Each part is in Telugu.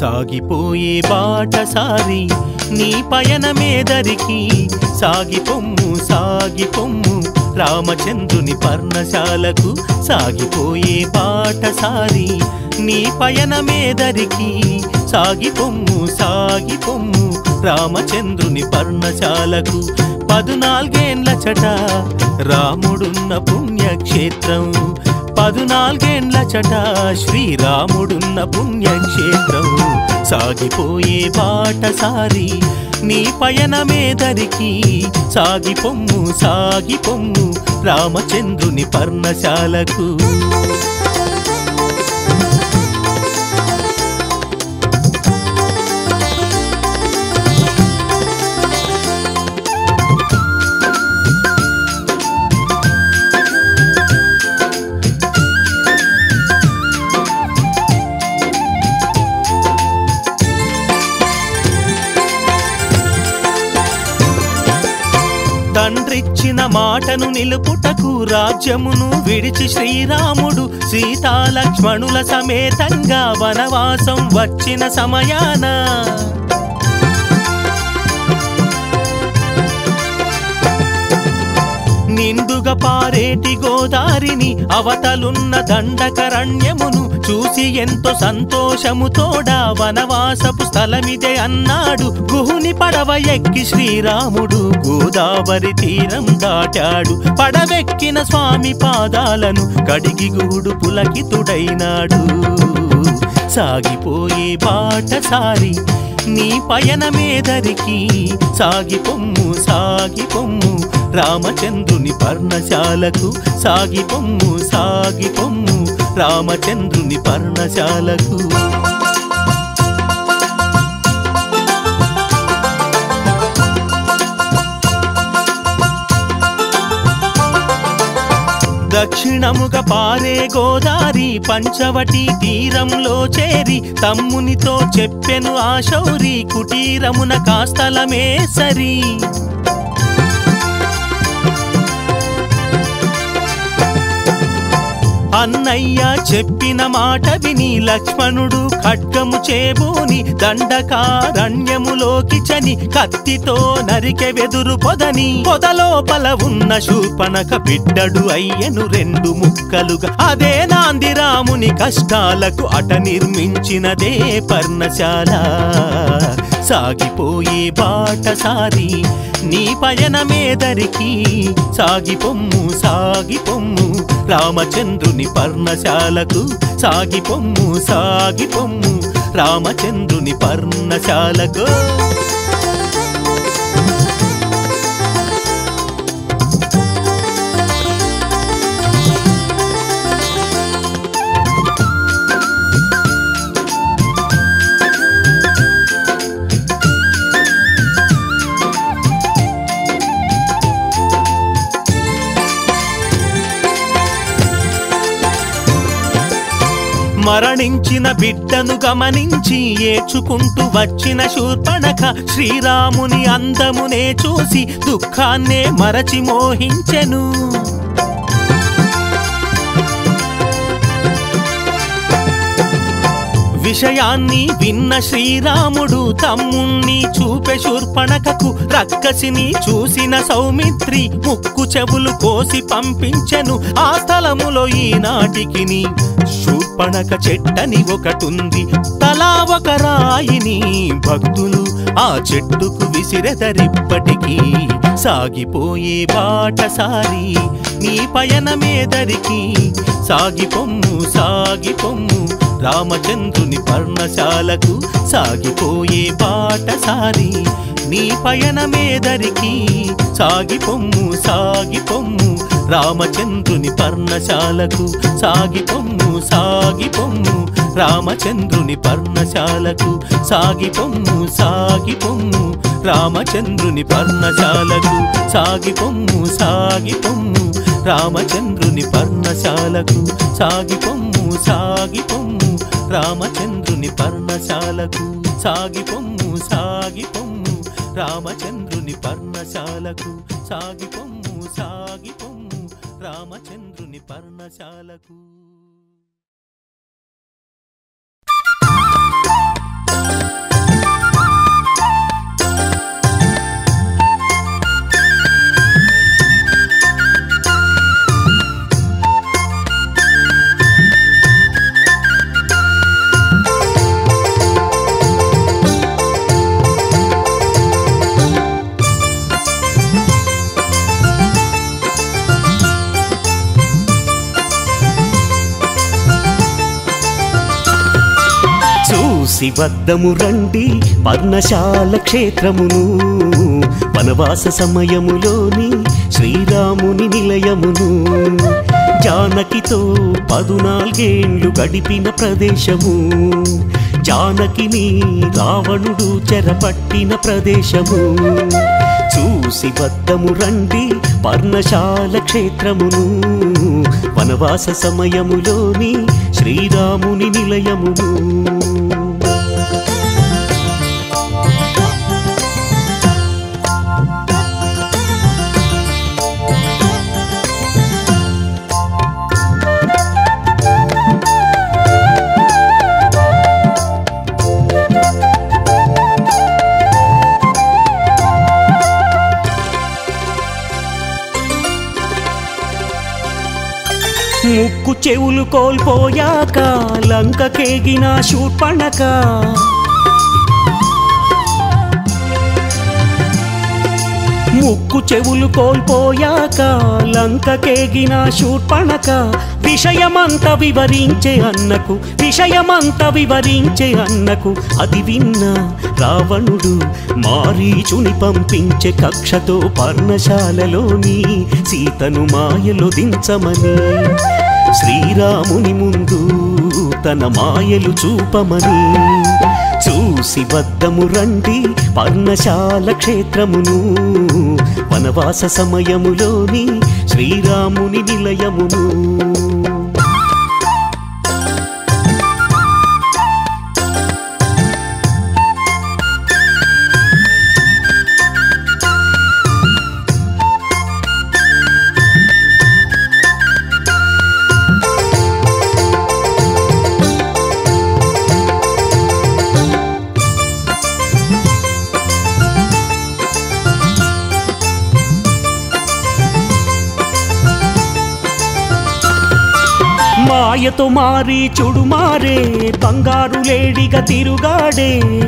సాగిపోయే బాటసారి నీ పయనమేదరికి సాగి పొమ్ము సాగి పొమ్ము రామచంద్రుని పర్ణశాలకు సాగిపోయే బాటసారి నీ పయనమేదరికి సాగి పొమ్ము సాగి పొమ్ము రామచంద్రుని పర్ణశాలకు పదునాలుగేండ్ల చట రాముడున్న పుణ్యక్షేత్రం పదునాలుగేండ్ల చట శ్రీరాముడున్న పుణ్యక్షేత్రం సాగిపోయే బాటసారి నీ పయనమేదరికి సాగి పొమ్ము సాగి పొమ్ము రామచంద్రుని పర్ణశాలకు తండ్రిచ్చిన మాటను నిలుపుటకు రాజ్యమును విడిచి శ్రీరాముడు సీతాలక్ష్మణుల సమేతంగా వనవాసం వచ్చిన సమయాన నిండుగా పారేటి గోదారిని అవతలున్న దండకరణ్యమును చూసి ఎంతో సంతోషముతోడా వనవాసపు స్థలమిదే అన్నాడు గుహుని పడవ ఎక్కి శ్రీరాముడు గోదావరి తీరం దాటాడు పడవెక్కిన స్వామి పాదాలను కడిగి గుహుడు పులకితుడైనాడు సాగిపోయే బాటసారి నీ పయనమేదరికి సాగి పొమ్ము సాగి పొమ్ము రామచంద్రుని పర్ణశాలకు సాగి పొమ్ము సాగి పొమ్ము రామచంద్రుని పర్ణశాలకు దక్షిణముగా పారే గోదారి పంచవటి తీరంలో చేరి తమ్మునితో చెప్పెను ఆ శౌరి కుటీరమున కాస్తలమే సరి అన్నయ్య చెప్పిన మాట విని లక్ష్మణుడు ఖడ్గము చేబూని దండకారణ్యములోకి చని కత్తితో నరికె వెదురు పొదని పొదలోపల ఉన్న శూర్పణక బిడ్డడు అయ్యను రెండు ముక్కలుగా అదే నాంది రాముని కష్టాలకు అట నిర్మించినదే పర్ణశాల సాగిపోయే బాటసారి నీ పయనమేదరికి సాగి పొమ్ము సాగి పొమ్ము రామచంద్రుని పర్ణశాలకు సాగి పొమ్ము సాగి పొమ్ము రామచంద్రుని పర్ణశాలకు మరణించిన బిడ్డను గమనించి ఏడ్చుకుంటూ వచ్చిన శూర్పణఖ శ్రీరాముని అందమునే చూసి దుఃఖాన్నే మరచి మోహించెను విషయాన్ని విన్న శ్రీరాముడు తమ్ముణ్ణి చూపె శూర్పణకకు రక్కసిని చూసిన సౌమిత్రి ముక్కు చెవులు కోసి పంపించెను ఆ స్థలములో ఈనాటికిని శూర్పణక చెట్టని ఒకటుంది తలా ఒక రాయిని భక్తులు ఆ చెట్టుకు విసిరెదరిప్పటికీ సాగిపోయే బాటసారి నీ పయనమేదరికి సాగి పొమ్ము సాగి పొమ్ము రామచంద్రుని పర్ణశాలకు సాగిపోయే బాటసారి నీ పయనమేదరికి సాగి పొమ్ము సాగి పొమ్ము రామచంద్రుని పర్ణశాలకు సాగి పొమ్ము సాగి పొమ్ము రామచంద్రుని పర్ణశాలకు సాగి పొమ్ము సాగి పొమ్ము రామచంద్రుని పర్ణశాలకు సాగి పొమ్ము సాగి పొమ్ము రామచంద్రుని పర్ణశాలకు సాగి పొమ్ము సాగి పొమ్ము రామచంద్రుని పర్ణశాలకు సాగి పొమ్ము సాగి పొమ్ము రామచంద్రుని పర్ణశాలకు సాగి పొమ్ము సాగి పొమ్ము రామచంద్రుని పర్ణశాలకు చూసి వద్దము రండి పర్ణశాల క్షేత్రమును వనవాస సమయములోని శ్రీరాముని నిలయమును జానకితో పదునాలుగేండ్లు గడిపిన ప్రదేశము జానకిని రావణుడు చెరపట్టిన ప్రదేశము చూసి వద్దము రండి పర్ణశాల క్షేత్రమును వనవాస సమయములోని శ్రీరాముని నిలయమును ముక్కు చెవులు కోల్పోయాక లంకకేగిన శూర్పణక ముక్కు చెవులు కోల్పోయాక లంకకేగిన శూర్పణక విషయమంత వివరించే అన్నకు విషయమంత వివరించే అన్నకు అది విన్న రావణుడు మారీచుని పంపించే కక్షతో పర్ణశాలలోని సీతను మాయలో దించమని శ్రీరాముని ముందు తన మాయలు చూపమని చూసి వద్దము రండి పర్ణశాల క్షేత్రమును వనవాస సమయములోని శ్రీరాముని నిలయమును మాయతో మారి చుడు మారే బంగారు లేడిగా తిరుగాడే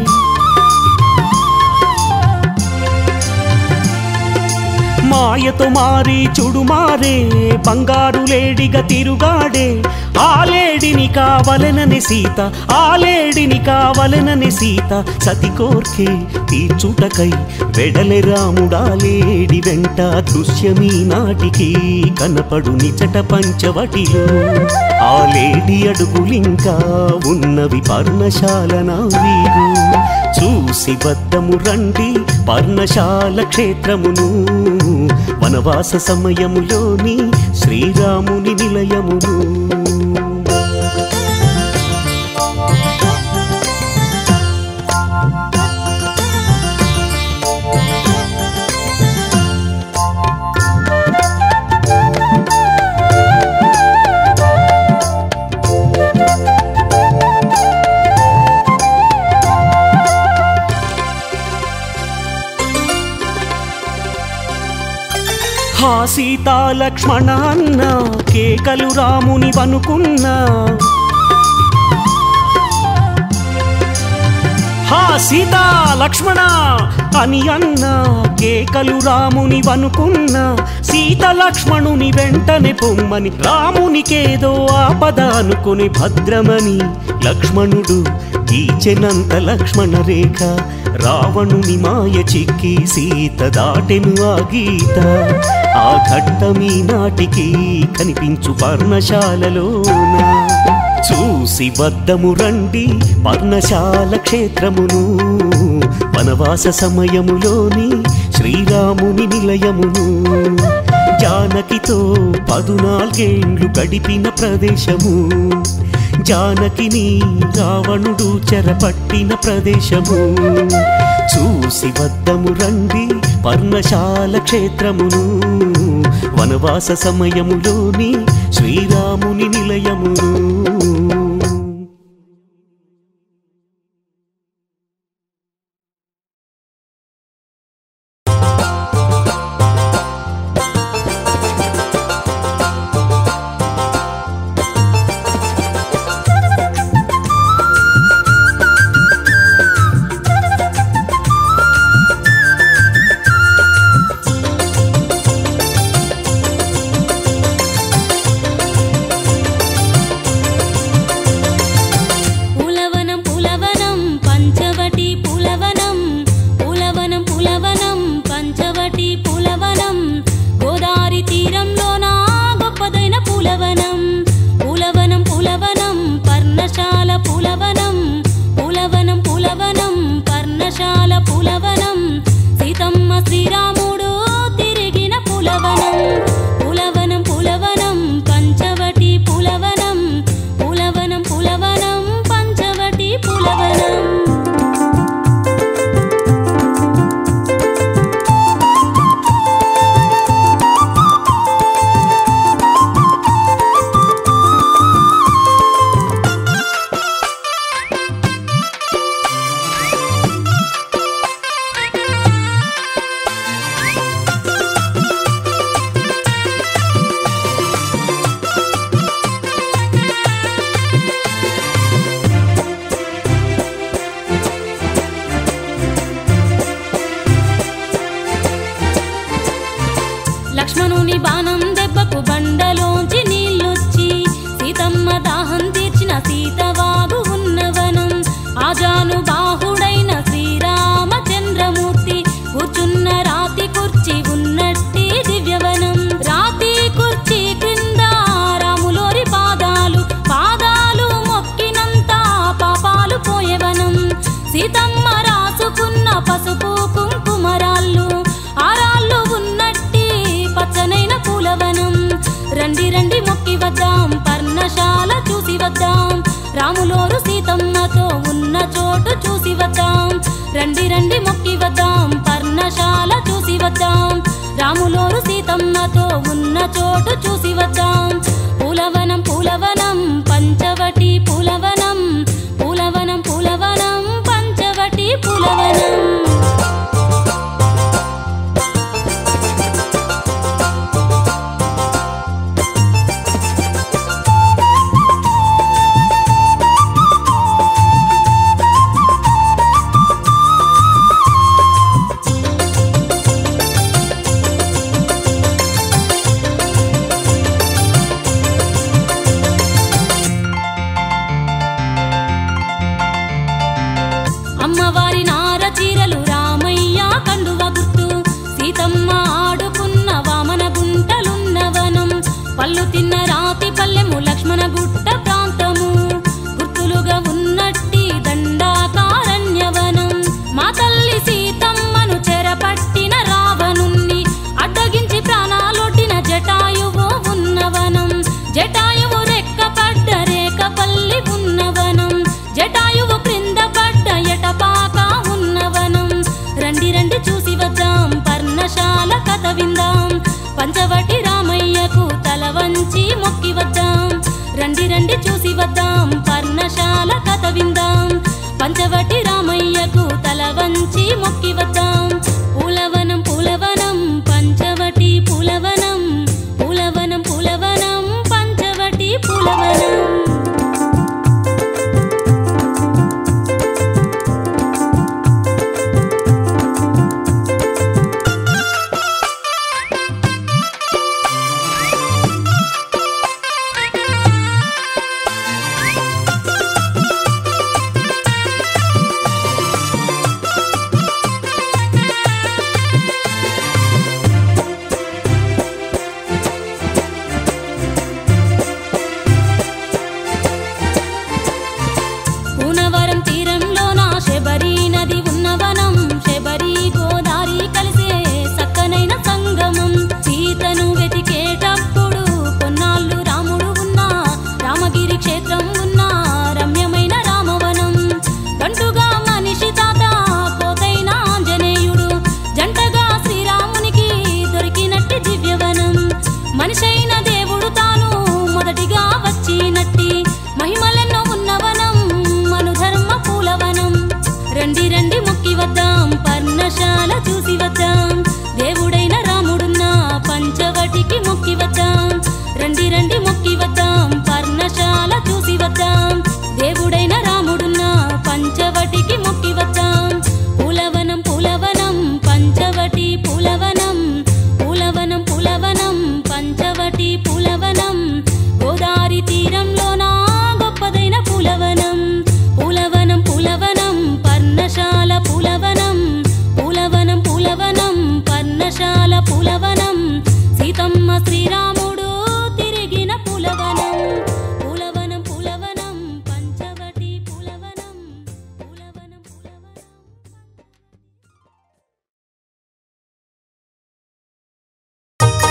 మాయతో మారి చుడు మారే బంగారు లేడిగా తిరుగాడే ఆ లేడిని కావలనని సీత ఆ లేడిని కావలనని సీత సతి కోర్కే తీర్చుటకై వెడలె రాముడా లేడి వెంట దృశ్యమీ నాటికి కనపడు నిచట పంచవటిలో ఆ లేడి అడుగులింకా ఉన్నవి పర్ణశాల నావీరు చూసి వద్దము రండి పర్ణశాల క్షేత్రమును వనవాస సమయములోని శ్రీరాముని నిలయమును హా సీతా లక్ష్మణ అన్న కేకలు రాముని వనుకున్నా హా సీతా లక్ష్మణ అని అన్న కేకలు రాముని వనుకున్న సీత లక్ష్మణుని వెంటనే పొమ్మని రామునికేదో ఆపద అనుకుని భద్రమని లక్ష్మణుడు గీచెనంత లక్ష్మణ రేఖ రావణుని మాయ చిక్కి సీత దాటెను ఆ గీత ఆ ఘట్టమీ నాటికి కనిపించు పర్ణశాలలోన చూసి వద్దము రండి పర్ణశాల క్షేత్రమును వనవాస సమయములోని శ్రీరాముని నిలయమును జానకితో పదునాలుగేండ్లు గడిపిన ప్రదేశము జానకిని రావణుడు చెరపట్టిన ప్రదేశము చూసి వద్దము రండి పర్ణశాల క్షేత్రమును వనవాస సమయములోని శ్రీరాముని నిలయమును పులవనం పులవనం పులవనం పంచవటి పులవనం పులవనం పులవనం పంచవటి పులవనం లక్ష్మణుని బాణం దెబ్బకు బండలోంచి నీళ్ళొచ్చి సీతమ్మ దాహం తీర్చిన సీతవాగు ఉన్నవనం ఆజాను బాహుడైన శ్రీరామచంద్రమూర్తి కూర్చున్న రాతి కుర్చీ ఉన్నట్టి దివ్యవనం రాతి కుర్చీ క్రింద రాములోరి పాదాలు పాదాలు మొక్కినంత పాపాలు పోయేవనం సీతమ్మ రాసుకున్న పసుపు కుంకుమరాళ్ళు ఆరాళ్ళు ఉన్నట్టి పచ్చనైన పూలవనం రండి రండి మొక్కి వద్దాం పర్ణశాల చూసి వద్దాం రాములోరు సీతమ్మతో ఉన్న చోటు చూసి వద్దాం రండి రండి మొక్కి వద్దాం పర్ణశాల చూసి వద్దాం రాములోరు సీతమ్మతో ఉన్న చోటు చూసి వద్దాం పూలవనం పూలవనం పంచవటి పూలవనం పూలవనం పూలవనం పంచవటి పూలవనం అమ్మవారి నార చీరలు రామయ్య కండువ గుర్తు సీతమ్మ ఆడుకున్న వామన గుంటలున్నవనం పళ్ళు తిన్న రాతి పల్లెము లక్ష్మణ గుట్ట ప్రాంతము గుర్తులుగా ఉన్నట్టి దండాకారణ్యవనం మా తల్లి సీతమ్మను చెరపట్టిన రావణుణ్ణి అడ్డగించి ప్రాణాలొట్టిన జటాయువు ఉన్నవనం జటాయువు రెక్కపడ్డ రేకపల్లి ఉన్నవనం జటాయువు క్రింద పడ్డ ఎటపాక ఉన్నవనం రండి రండి చూసి వద్దాం పర్ణశాల కథ విందాం పంచవటి రామయ్యకు తల వంచి మొక్కి వద్దాం రండి రండి చూసి వద్దాం పర్ణశాల కథ విందాం పంచవటి రామయ్యకు తల వంచి మొక్కి వద్దాం పూలవనం పూలవనం పంచవటి పూలవనం పూలవనం పూలవనం పంచవటి పూలవనం పూనవరం తీరంలో నా శబరి నది ఉన్నవనం శబరి గోదారి కలిసే సక్కనైన సంగమం సీతను వెతికేటప్పుడు కొన్నాళ్ళు రాముడు ఉన్నా రామగిరి క్షేత్రం ఉన్నా రమ్యమైన రామవనం దంటుగా మనిషి తాత కోతైన ఆంజనేయుడు జంటగా శ్రీరామునికి దొరికినట్టి దివ్యవనం మనిషైన దేవుడు తాను మొదటిగా వచ్చినట్టి మహిమలెన్నో ఉన్నవనం మనుధర్మ పూలవనం రండి రండి మొక్కి వద్దాం పర్ణశాల చూసి వద్దాం దేవుడైన రాముడున్న పంచవటికి మొక్కి వద్దాం రండి రండి మొక్కి వద్దాం పర్ణశాల చూసి వద్దాం దేవుడైన రాముడున్న పంచవటికి మొక్కి వద్దాం పూలవనం పూలవనం పంచవటి పూలవనం పూలవనం పూలవనం పంచవటి పూలవనం గోదారి తీరంలో నా గొప్పదైన పూలవనం పూలవనం పూలవనం పర్ణశాల పూలవనం పూలవనం పూలవనం పర్ణశాల పూలవనం సీతమ్మ శ్రీరాముడు తిరిగిన పూలవనం పూలవనం పూలవనం పంచవటి పూలవనం పూలవనం పూలవనం ఆ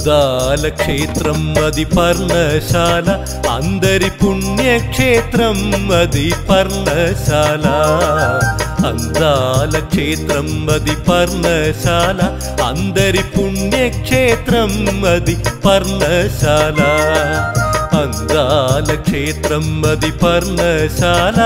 అందాల క్షేత్రం అది పర్ణశాల అందరి పుణ్యక్షేత్రం అది పర్ణశాల అందాల క్షేత్రం అది పర్ణశాల అందరి పుణ్యక్షేత్రం అది పర్ణశాల అందాల క్షేత్రం అది పర్ణశాల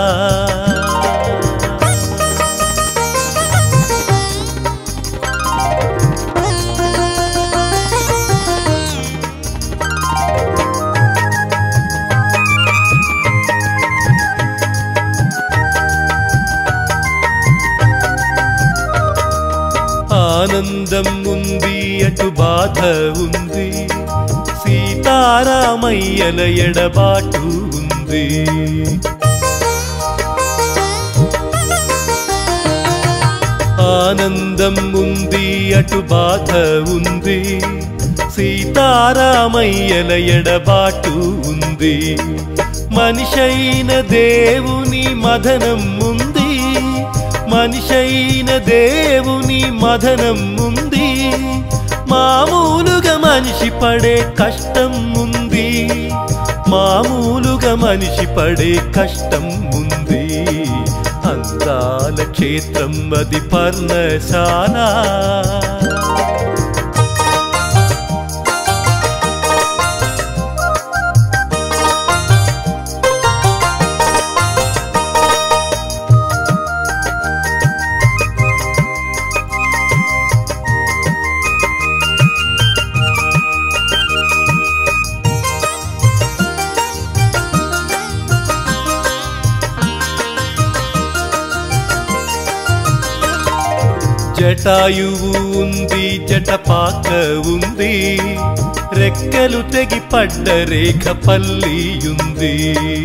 ఆనందం ఉంది అటు బాధ ఉంది సీతారామయ్యల ఎడబాటు ఉంది ఆనందం ఉంది అటు బాధ ఉంది సీతారామయ్యల ఎడబాటు ఉంది మనిషైన దేవుని మదనం ఉంది మనిషైన దేవుని మదనం ఉంది మామూలుగా మనిషి పడే కష్టం ఉంది మామూలుగా మనిషి పడే కష్టం ఉంది అందాల క్షేత్రం అది పర్ణశాల జటాయువు ఉంది జటపాక ఉంది రెక్కలు తెగి పడ్డ రేఖ పల్లి ఉంది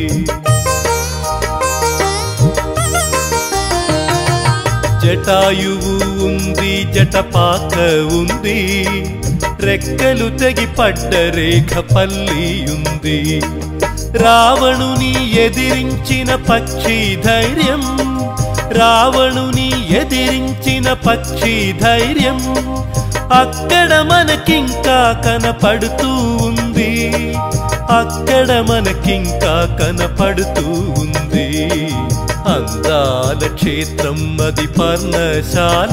జటాయువు ఉంది జటపాక ఉంది రెక్కలు తెగి పడ్డ రేఖ పల్లి ఉంది రావణుని ఎదిరించిన పక్షి ధైర్యం రావణుని ఎదిరించిన పక్షి ధైర్యం అక్కడ మనకింకా కనపడుతూ ఉంది అక్కడ మనకింకా కనపడుతూ ఉంది అందాల క్షేత్రం అది పర్ణశాల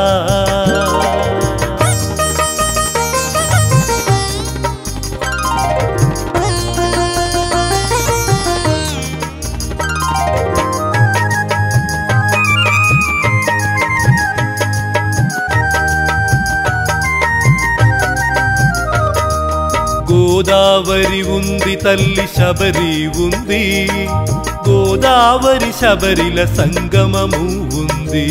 గోదావరి ఉంది తల్లి శబరి ఉంది గోదావరి శబరిల సంగమము ఉంది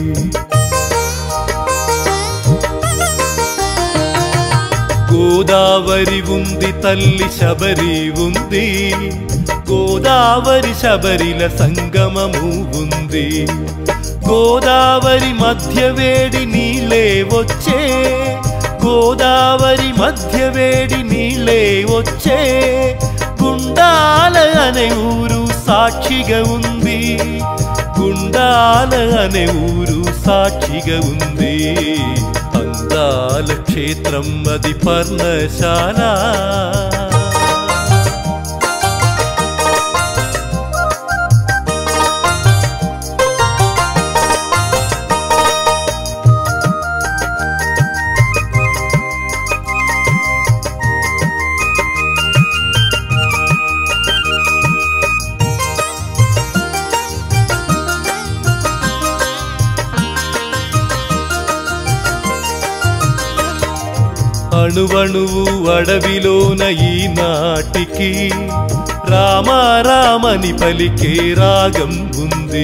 గోదావరి ఉంది తల్లి శబరి ఉంది గోదావరి శబరిల సంగమము ఉంది గోదావరి మధ్య వేడి నీళ్ళే వచ్చే గోదావరి మధ్య వేడి నీళ్ళే వచ్చే గుండాల అనే ఊరు సాక్షిగా ఉంది గుండాల అనే ఊరు సాక్షిగా ఉంది అందాల క్షేత్రం అది పర్ణశాల అణువణువు అడవిలోన ఈనాటికి రామారామని పలికే రాగం ఉంది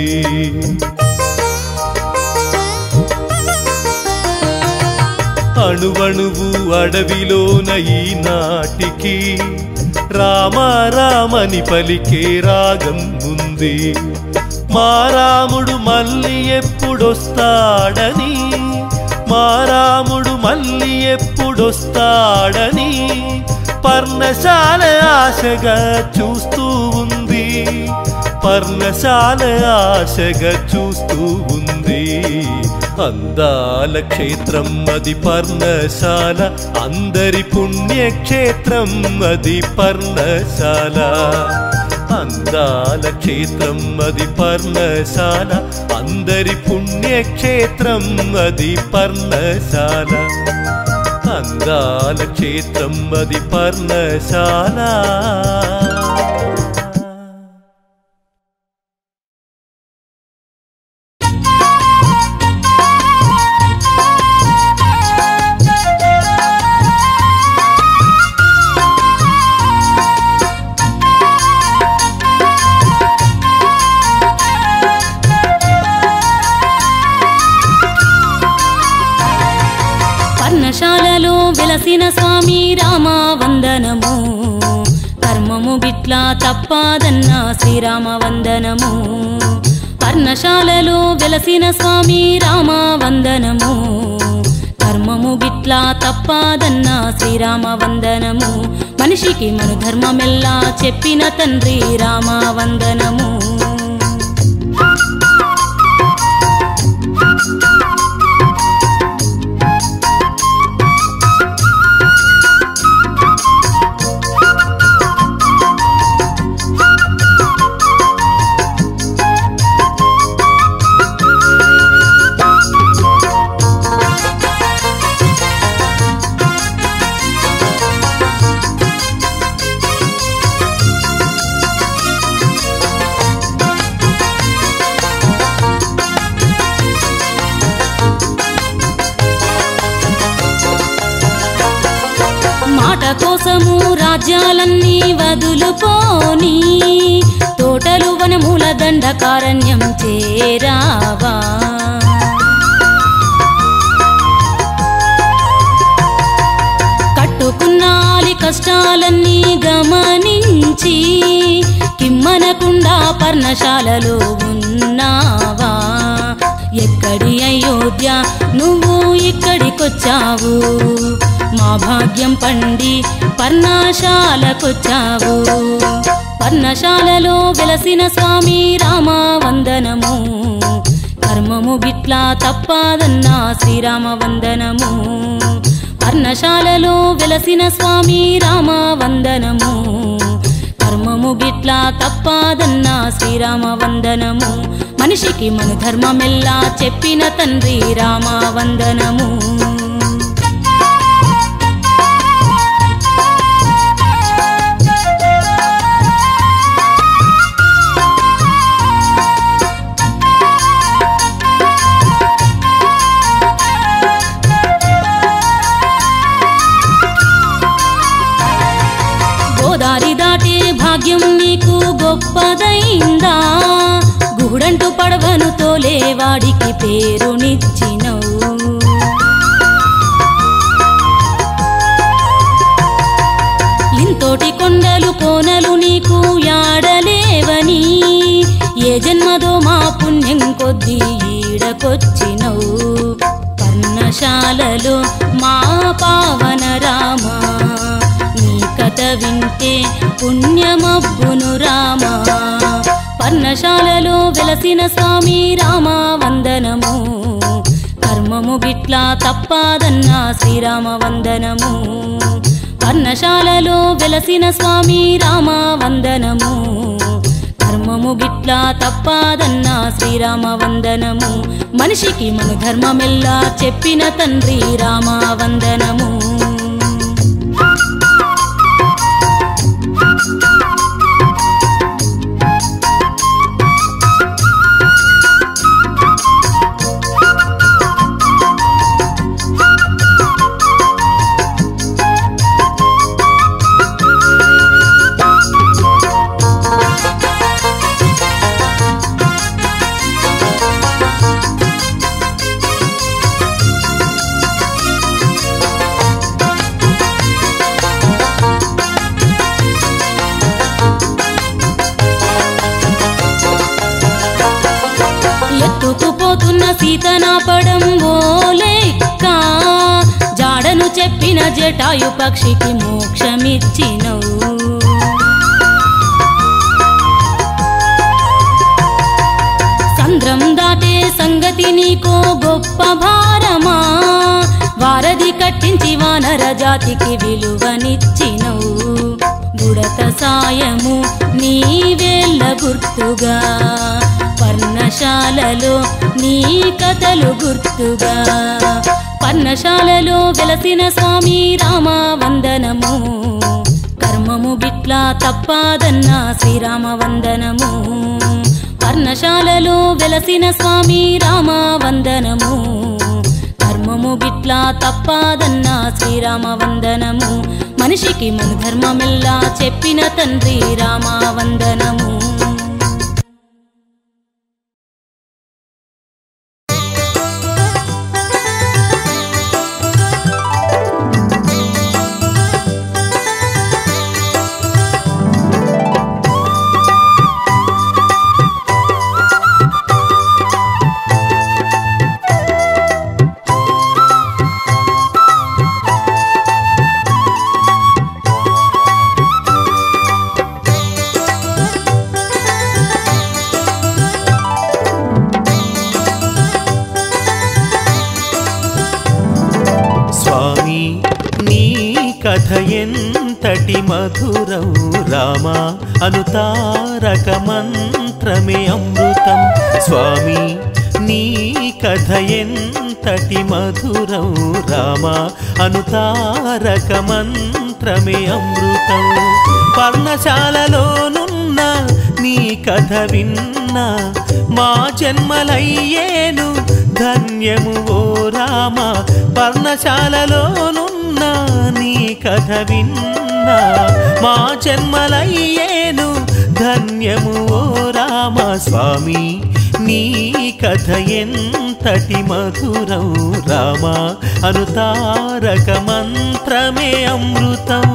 అణువణువు అడవిలోన ఈనాటికి రామారామని పలికే రాగం ఉంది మా రాముడు మళ్ళీ ఎప్పుడొస్తాడని మా రాముడు మళ్ళీ ఎప్పుడొస్తాడని పర్ణశాల ఆశగా చూస్తూ ఉంది పర్ణశాల ఆశగా చూస్తూ ఉంది అందాల క్షేత్రం అది పర్ణశాల అందరి పుణ్యక్షేత్రం అది పర్ణశాల అందాల క్షేత్రం అది పర్ణశాల అందరి పుణ్యక్షేత్రం అది పర్ణశాల అందాల క్షేత్రం అది పర్ణశాల పర్ణశాలలో వెలసిన స్వామి రామ వందనము కర్మము బిట్లా తప్పాదన్న శ్రీరామ వందనము పర్ణశాలలో వెలసిన స్వామి రామ వందనము కర్మము బిట్లా తప్పాదన్న శ్రీరామ వందనము మనిషికి మన ధర్మమెల్లా చెప్పిన తండ్రి రామ వందనము మాట కోసము రాజ్యాలన్నీ వదులుపోని తోటలు వనముల దండకారణ్యం చేరావా కట్టుకున్నాలి కష్టాలన్నీ గమనించి కిమ్మనకుండా పర్ణశాలలో ఉన్నావా ఎక్కడి అయోధ్య నువ్వు ఇక్కడికొచ్చావు మా భాగ్యం పండి పర్ణశాలకొచ్చావు పర్ణశాలలో వెలసిన స్వామి రామ వందనము కర్మము బిట్లా తప్పాదన్నా శ్రీరామ వందనము పర్ణశాలలో వెలసిన స్వామి రామ వందనము కర్మము గిట్లా తప్పాదన్నా శ్రీరామ వందనము మనిషికి మన ధర్మమెల్లా చెప్పిన తండ్రి రామ వందనము గోదారి దాటే భాగ్యం నీకు గొప్పదైందా గుహుడంటూ పడవను తోలేవాడికి పేరునిచ్చినవు లింతోటి కొండలు కోనలు నీకు యాడలేవని ఏ జన్మదో మా పుణ్యం కొద్దీ ఈడకొచ్చినవు పర్ణశాలలో మా పావన రామా నీ కథ వింటే పుణ్యమబ్బును రామా పర్ణశాలలో వెలసిన స్వామి రామ వందనము కర్మము బిట్లా తప్పాదన్నా శ్రీరామ వందనము పర్ణశాలలో వెలసిన స్వామి రామ వందనము కర్మము గిట్లా తప్పాదన్నా శ్రీరామ వందనము మనిషికి మన ధర్మమెల్లా చెప్పిన తండ్రి రామ వందనము ఎత్తుకుపోతున్న సీతనాపడం ఓ లెక్క జాడను చెప్పిన జటాయు పక్షికి మోక్షమిచ్చినవు సంద్రం దా దాటే సంగతి నీకో గొప్ప భారమా వారధి కట్టించి వానర జాతికి విలువనిచ్చినవు బుడత సాయము నీ వేళ్ళ గుర్తుగా పర్ణశాలలో నీ కథలు గుర్తుగా పర్ణశాలలో వెలసిన స్వామి రామ వందనము కర్మము బిట్లా తప్పాదన్న శ్రీరామ వందనము పర్ణశాలలో వెలసిన స్వామి రామ వందనము కర్మము బిట్లా తప్పాదన్న శ్రీరామ వందనము మనిషికి మన ధర్మమెల్లా చెప్పిన తండ్రి రామ వందనము స్వామి నీ కథ ఎంతటి మధురం రామ అనుతారక మంత్రమే అమృతం స్వామి నీ కథ ఎంతటి మధురం రామ అనుతారక మంత్రమే అమృతం పర్ణశాలలోనున్న నీ కథ విన్నా మా జన్మలయ్యేను ధన్యము ఓ రామ పర్ణశాలలోనున్న నీ కథ విన్నా మా జన్మలయ్యేను ధన్యము ఓ రామ స్వామి నీ కథ ఎంతటి మధురం రామ అనుతారక మంత్రమే అమృతం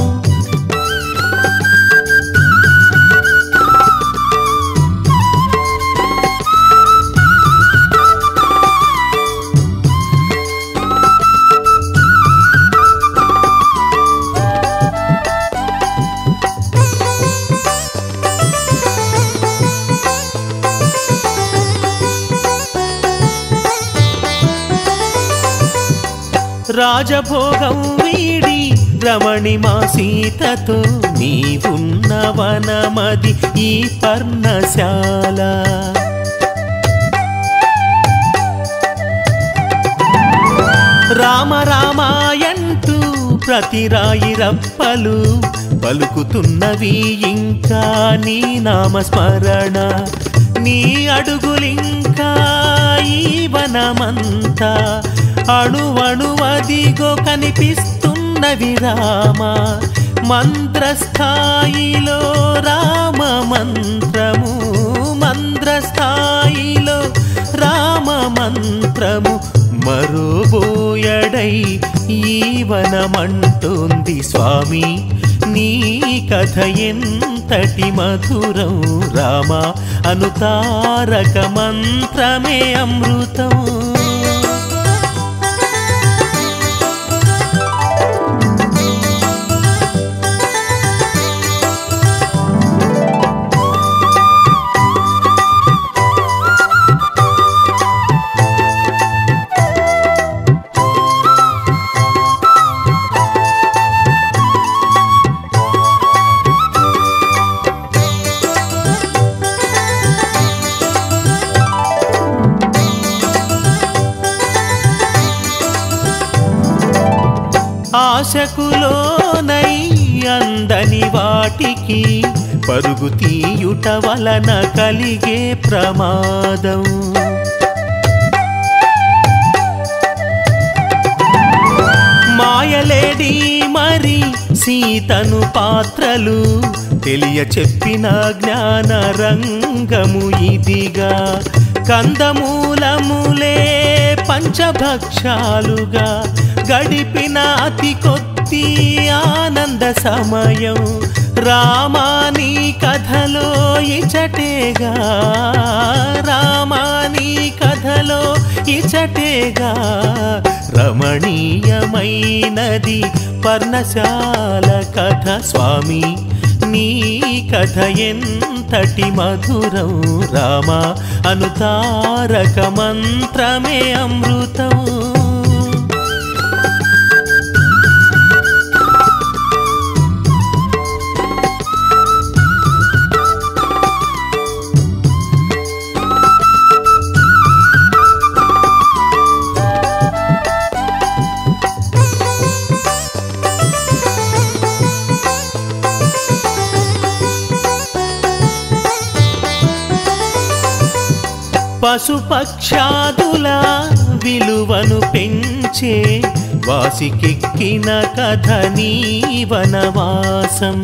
రాజభోగం వీడి రమణి మా సీతతో నీవున్న వనమది ఈ పర్ణశాల రామ రామాయంటూ ప్రతి రాయి రప్పలు పలుకుతున్నవి ఇంకా నీ నామస్మరణ నీ అడుగులింకా ఈ వనమంతా అణువణువదిగో కనిపిస్తున్నవి రామ మంత్రస్థాయిలో రామ మంత్రము మంత్రస్థాయిలో రామ మంత్రము మరోబోయడై ఈ వనమంటోంది స్వామి నీ కథ ఎంతటి మధురం రామ అనుతారక మంత్రమే అమృతం ఆశకులోనై అందని వాటికి పరుగు తీయుట వలన కలిగే ప్రమాదం మాయలేడి మరి సీతను పాత్రలు తెలియ చెప్పిన జ్ఞాన రంగము ఇదిగా కందమూలములే పంచభక్షాలుగా గడిపిన అతి కొద్ది ఆనంద సమయం రామాని కథలో ఇచటేగా రామాని కథలో ఇచటేగా రమణీయమైనది పర్ణశాల కథ స్వామి నీ కథ ఎంతటి మధురం రామ అనుతారక మంత్రమే అమృతం పశుపక్షాదుల విలువను పెంచే వాసికెక్కిన కథ నీ వనవాసం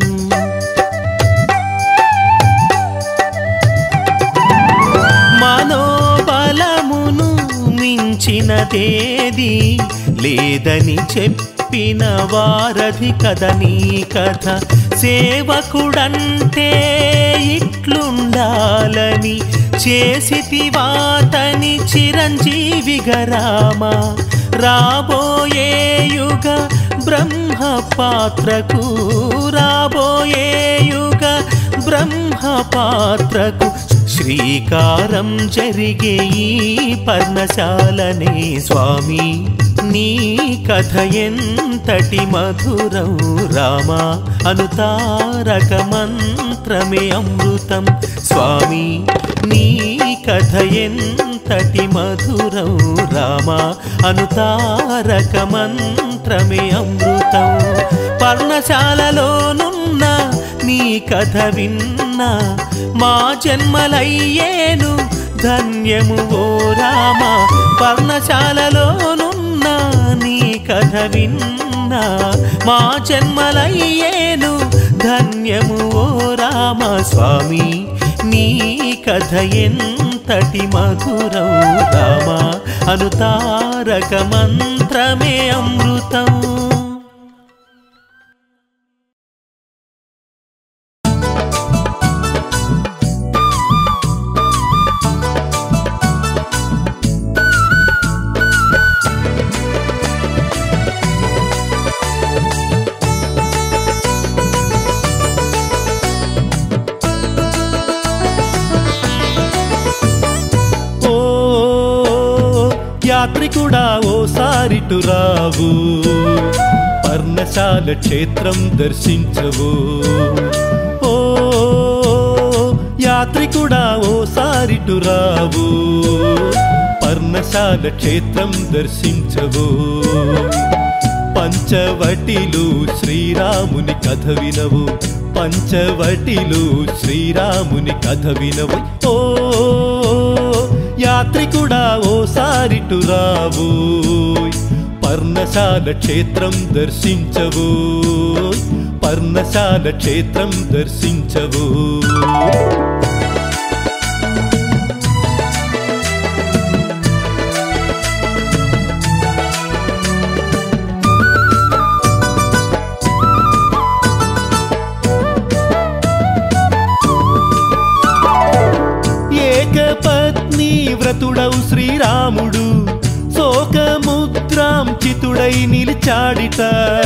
మనోబలమును మించినదేది లేదని చెప్పిన వారధి కథ నీ కథ సేవకుడంటే ఇట్లుండాలని చేసితివాతని చిరంజీవిగా రామ రాబోయే యుగ బ్రహ్మ పాత్రకు రాబోయే యుగ బ్రహ్మ పాత్రకు శ్రీకారం జరిగే ఈ పర్ణశాలనే స్వామి నీ కథ ఎంతటి మధురం రామ అనుతారక మంత్రమే అమృతం స్వామి నీ కథ ఎంతటి మధురం రామ అనుతారక మంత్రమే అమృతం పర్ణశాలలోనున్న నీ కథ విన్నా మా జన్మలయ్యేను ధన్యము ఓ రామ పర్ణశాలలోనున్న నీ కథ విన్నా మా జన్మలయ్యేను ధన్యము ఓ రామ స్వామి నీ కథ ఎంతటి మధురం రామ అనుతారక మంత్రమే అమృతం ఓ యాత్రికుడా ఓసారిటు రావు పర్ణశాల క్షేత్రం దర్శించవు ఓ యాత్రికుడా ఓసారిటు రావు పర్ణశాల క్షేత్రం దర్శించవు పంచవటిలు శ్రీరాముని కథ వినవు పంచవటిలు శ్రీరాముని కథ వినవు ఓ యాత్రికుడా ఓసారిటు రావు పర్ణశాల క్షేత్రం దర్శించవు పర్ణశాల క్షేత్రం దర్శించవు ఏకపత్ని వ్రతుడవు శ్రీరాముడు శోకముద్రాం చితుడై నిలిచాడిట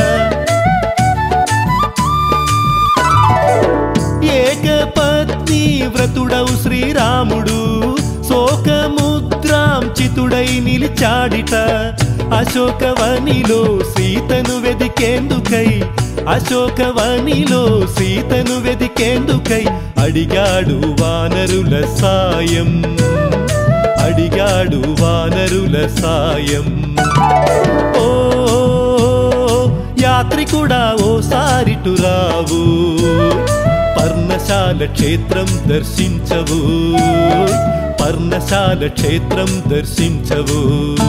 ఏకపత్ని వ్రతుడవు శ్రీరాముడు శోకముద్రాం చితుడై నిలిచాడిట అశోకవనిలో సీతను వెదికేందుకై అశోకవనిలో సీతను వెదికేందుకై అడిగాడు వానరుల సాయం అడిగాడు వానరుల సాయం ఓ యాత్రికుడా ఓసారిటు రావు పర్ణశాల క్షేత్రం దర్శించవు పర్ణశాల క్షేత్రం దర్శించవు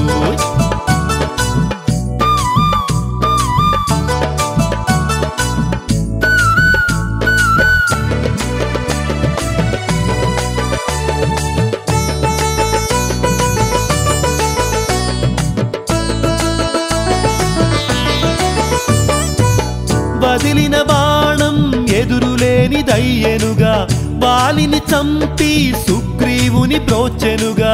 వదిలిన బాణం ఎదురులేని దయ్యనుగా వాలిని చంపి సుగ్రీవుని బ్రోచెనుగా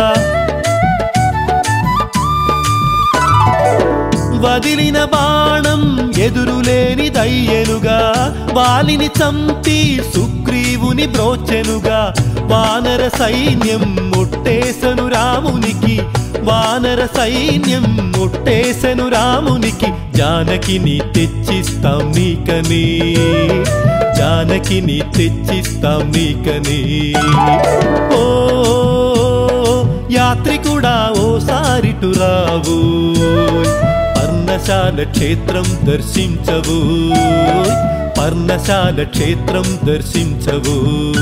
వదిలిన బాణం ఎదురులేని దయ్యనుగా వాలిని చంపి సుగ్రీవుని బ్రోచెనుగా వానర సైన్యం ముట్టేసను రామునికి వానర సైన్యం ముట్టేసను రామునికి జానకిని తెచ్చిస్తాం నీకని జానకిని తెచ్చిస్తాం నీకని ఓ యాత్రికుడా ఓసారిటు రావు పర్ణశాల క్షేత్రం దర్శించవు పర్ణశాల క్షేత్రం దర్శించవు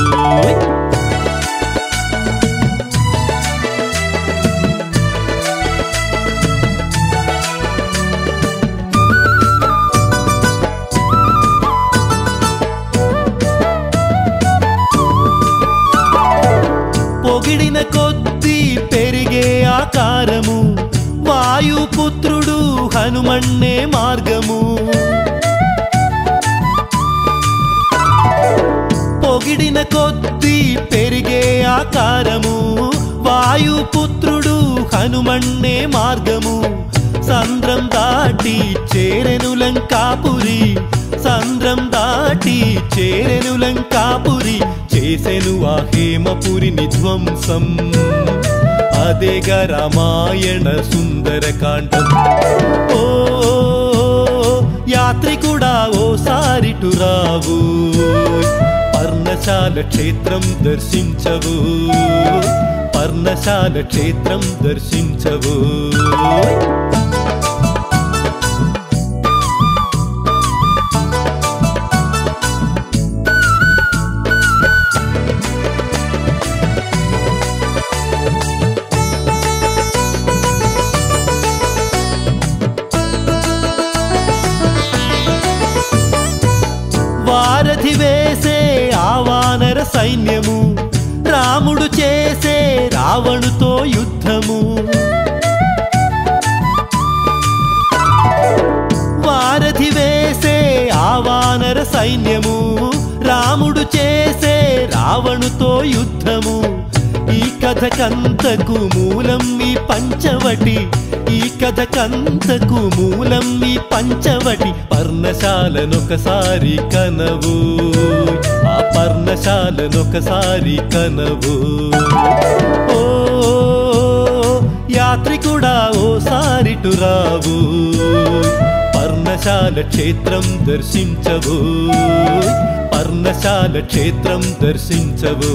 పొగిడిన కొద్దీ పెరిగే ఆకారము వాయుపుత్రుడు హనుమన్నే మార్గము పొగిడిన కొద్దీ పెరిగే ఆకారము వాయుపుత్రుడు హనుమన్నే మార్గము సంద్రం దాటి చేరెను లంకాపురి సంద్రం దాటి చేరెను లంకాపురి చేసెను ఆ హేమపురిని ధ్వంసం అదేగా రామాయణ సుందరకాండం ఓ యాత్రికుడా ఓసారిటు రావు పర్ణశాల క్షేత్రం దర్శించవు పర్ణశాల క్షేత్రం దర్శించవు వారధి వేసే ఆ వానర సైన్యము రాముడు చేసే రావణుతో యుద్ధము వారధి వేసే ఆ వానర సైన్యము రాముడు చేసే రావణుతో యుద్ధము ఈ కథకంతకు మూలం ఈ పంచవటి ఈ కథకంతకు మూలం ఈ పంచవటి పర్ణశాలనొకసారి కనవు ఆ పర్ణశాలనొకసారి కనవు ఓ యాత్రికుడా ఓసారిటు రావు పర్ణశాల క్షేత్రం దర్శించవు పర్ణశాల క్షేత్రం దర్శించవు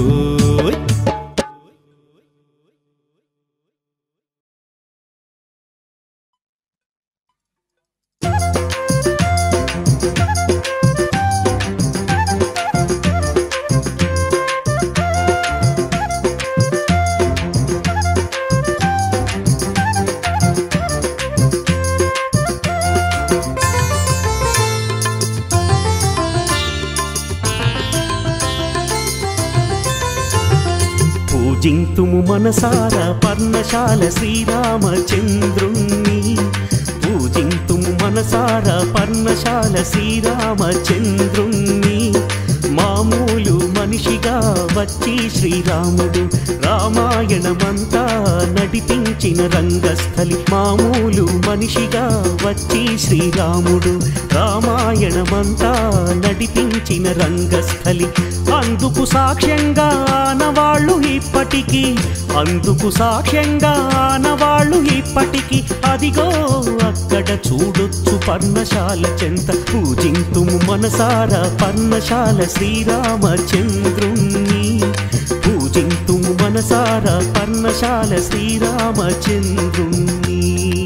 పూజింతుము మనసార పర్ణశాల శ్రీరామచంద్రుణ్ణి పూజింతుము మనసార పర్ణశాల శ్రీరామచంద్రుణ్ణి మామూలు మనిషిగా వచ్చి శ్రీరాముడు రామాయణమంతా నడిపించిన రంగస్థలి మామూలు మనిషిగా వచ్చి శ్రీరాముడు రామాయణమంతా నడిపించిన రంగస్థలి అందుకు సాక్ష్యంగా ఆనవాళ్ళు ఇప్పటికీ అందుకు సాక్ష్యంగా ఆనవాళ్ళు ఇప్పటికీ అదిగో అక్కడ చూడొచ్చు పర్ణశాల చెంత పూజింతుము మనసార పర్ణశాల శ్రీరామచంద్రుణ్ణి పూజింతుము మనసార పర్ణశాల శ్రీరామచంద్రుణ్ణి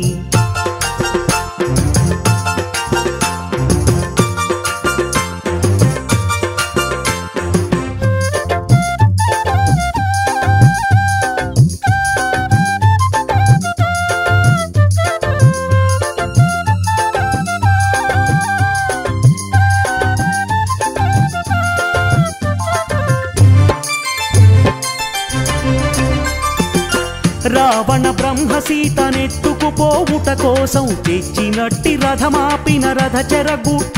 రావణ బ్రహ్మ సీతనెత్తుకుపోవుట కోసం తెచ్చినట్టి రథమాపిన రథచర గుట్ట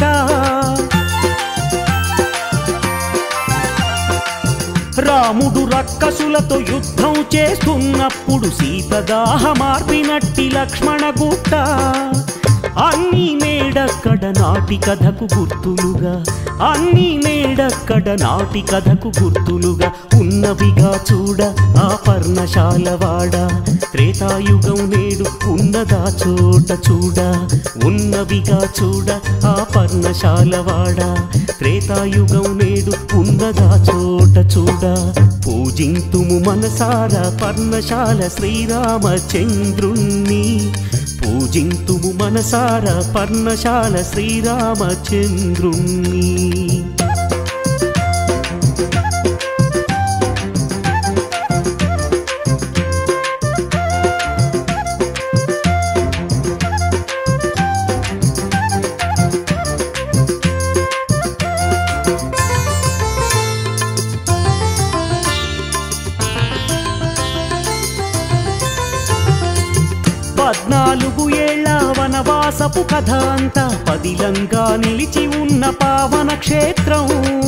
రాముడు రక్కసులతో యుద్ధం చేస్తున్నప్పుడు సీత దాహమార్పినట్టి లక్ష్మణ గుట్ట అన్ని మేడక్కడ నాటి కథకు గుర్తులుగా అన్ని మేడక్కడ నాటి కథకు గుర్తులుగా ఉన్నవిగా చూడ ఆ పర్ణశాల వాడ త్రేతాయుగం నేడు ఉన్నదా చోట చూడ ఉన్నవిగా చూడ ఆ పర్ణశాల వాడ త్రేతాయుగం నేడు ఉన్నదా చోట చూడ పూజింతుము మనసారా పర్ణశాల శ్రీరామచంద్రుణ్ణి పూజింతుము మనసారా పర్ణశాల శ్రీరామచంద్రుణ్ణి పద్నాలుగు ఏళ్ల వనవాసపు కథ అంతా పదిలంగా నిలిచి ఉన్న పావన క్షేత్రం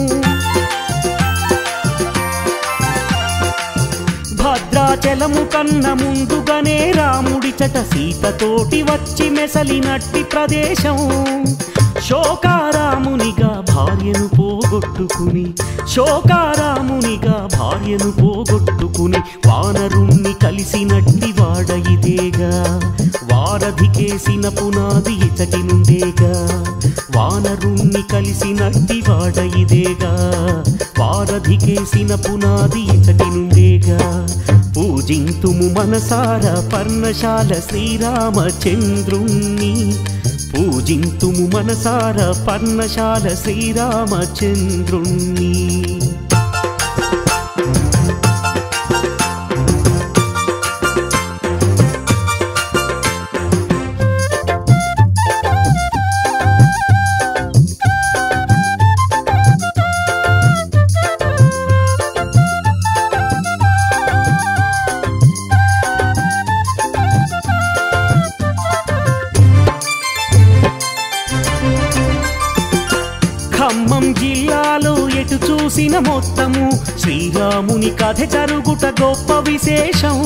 భద్రాచలము కన్న ముందుగానే రాముడి చట సీతతోటి వచ్చి మెసలినట్టి ప్రదేశం శోకారామునిగా భార్యను పోగొట్టుకుని శోకారామునిగా భార్యను పోగొట్టుకుని వానరుణ్ణి కలిసినట్టి వాడ ఇదేగా వారధికేసిన పునాది ఇతటి నుండేగా వానరుణ్ణి కలిసినట్టి వాడ ఇదేగా వారధికేసిన పునాది ఇతటి నుండేగా పూజింతుము మనసార పర్ణశాల శ్రీరామచంద్రుణ్ణి పూజింతుము మనసార పర్ణశాల శ్రీరామచంద్రుణ్ణి ఖమ్మం జిల్లాలో ఎటు చూసిన మొత్తము శ్రీరాముని కథ జరుగుట గొప్ప విశేషం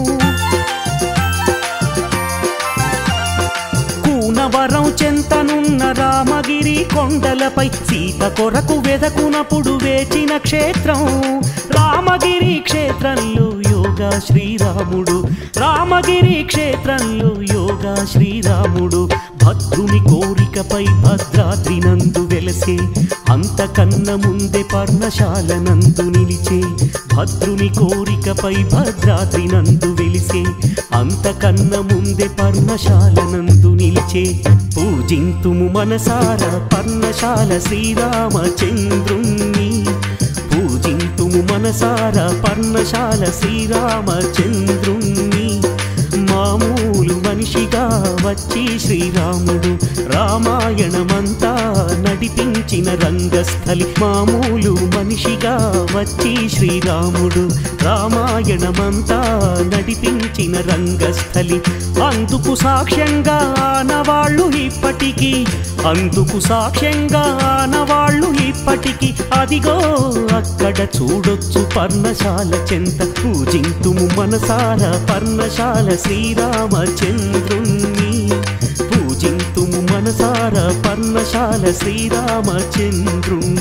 కూనవరం చెంతనున్న రామగిరి కొండలపై సీత కొరకు వెదకునప్పుడు వేచిన క్షేత్రం రామగిరి క్షేత్రంలో యోగా శ్రీరాముడు రామగిరి క్షేత్రంలో యోగా శ్రీరాముడు భద్రుని కోరికపై భద్రాద్రి నందు వెలసే అంతకన్న ముందే పర్ణశాల నందు నిలిచే భద్రుని కోరికపై భద్రాద్రి నందు వెలిసే అంతకన్న ముందే పర్ణశాల నందు నిలిచే పూజింతుము మనసార పర్ణశాల శ్రీరామచంద్రుణ్ణి పూజింతుము మనసార పర్ణశాల శ్రీరామచంద్రుణ్ణి మామూలు మనిషిగా వచ్చి శ్రీరాముడు రామాయణమంతా నడిపించిన రంగస్థలి మామూలు మనిషిగా వచ్చి శ్రీరాముడు రామాయణమంతా నడిపించిన రంగస్థలి అందుకు సాక్ష్యంగా ఆనవాళ్ళు ఇప్పటికీ అందుకు సాక్ష్యంగా ఆనవాళ్ళు ఇప్పటికీ అదిగో అక్కడ చూడొచ్చు పర్ణశాల చెంత పూజింతుము మనసార పర్ణశాల శ్రీరామచంద్రుణ్ణి పూజింతుము మనసార పర్ణశాల శ్రీరామచంద్రుణ్ణి